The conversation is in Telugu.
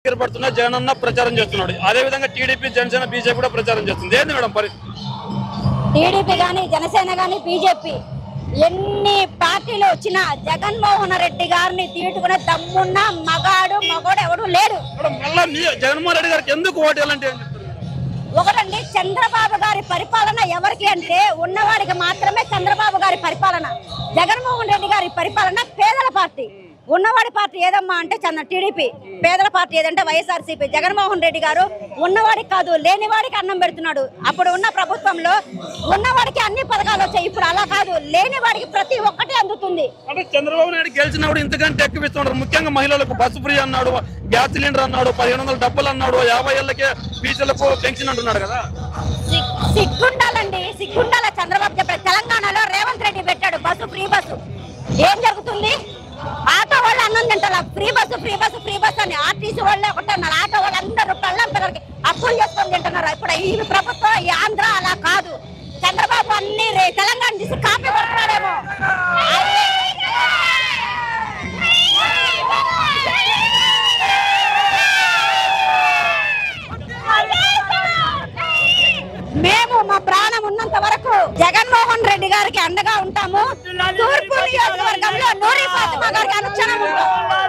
పడుతున్నా జగన్ అన్న ప్రచారం చేస్తున్నాడు అదే విధంగా టీడీపీ జనసేన బీజేపీ కూడా ప్రచారం చేస్తుంది ఏంది మేడం పరిస్థితి టీడీపీ గాని జనసేన గాని బీజేపీ ఎన్ని పార్టీలు వచ్చినా జగన్మోహన్ రెడ్డి గారిని తీటుకునే దమ్మున్న మగాడు మగోడు ఎవడు లేడు మేడం మళ్ళా మీ జగన్మోహన్ రెడ్డి గారికి ఎందుకు ఓటు వేయాలంటే ఏం చెప్తారు ఒకటండి చంద్రబాబు గారి పరిపాలన ఎవరికి అంటే ఉన్నవాడికి మాత్రమే చంద్రబాబు గారి పరిపాలన జగన్మోహన్ రెడ్డి గారి పరిపాలన పేదల పార్టీ ఉన్నవాడి పార్టీ ఏదమ్మా అంటే చంద్ర టీడీపీ పేదల పార్టీ ఏదంటే వైఎస్ఆర్సీపీ జగన్మోహన్ రెడ్డి గారు ఉన్నవాడికి కాదు లేనివాడికి అన్నం పెడుతున్నాడు అప్పుడు ఉన్న ప్రభుత్వంలో ఉన్నవాడికి అన్ని పథకాలు వచ్చాయి ఇప్పుడు అలా కాదు లేనివాడికి ప్రతి ఒక్కటి అందుతుంది అంటే చంద్రబాబు నాయుడు గెలిచినప్పుడు ఇంతకంటే ఎక్కువ ఇస్తున్నారు ముఖ్యంగా మహిళలకు బస్సు ఫ్రీ అన్నాడు గ్యాస్ సిలిండర్ అన్నాడు పదిహేను వందల డబ్బులు అన్నాడు యాభై ఏళ్ళకే ఫీజులకు పెన్షన్ అంటున్నాడు కదా సిగ్- సిగ్గుండాలండి సిగ్గుండాల చంద్రబాబు చెప్పాడు తెలంగాణలో రేవంత్ రెడ్డి పెట్టాడు బస్సు ఫ్రీ బస్సు ఏం జరుగుతుంది ఆటో వాళ్ళు అన్నం తింటారు free bus free bus free bus అని ఆర్టీసీ వాళ్ళే ఒకటి అన్నారు ఆటో వాళ్ళు అందరూ కళ్ళం పిల్లలకి అప్పులు చేసుకొని తింటున్నారు ఇప్పుడు ఈ ప్రభుత్వం ఈ ఆంధ్ర అలా కాదు చంద్రబాబు అన్ని రే- తెలంగాణ తీసి కాపీ కొడుతున్నాడేమో మేము మా ప్రాణం ఉన్నంత వరకు జగన్మోహన్ రెడ్డి గారికి అండగా ఉంటాము తూర్పు నియోజకవర్గంలో నూరి ఫాతిమా గారికి అనుక్షణం ఉంటాం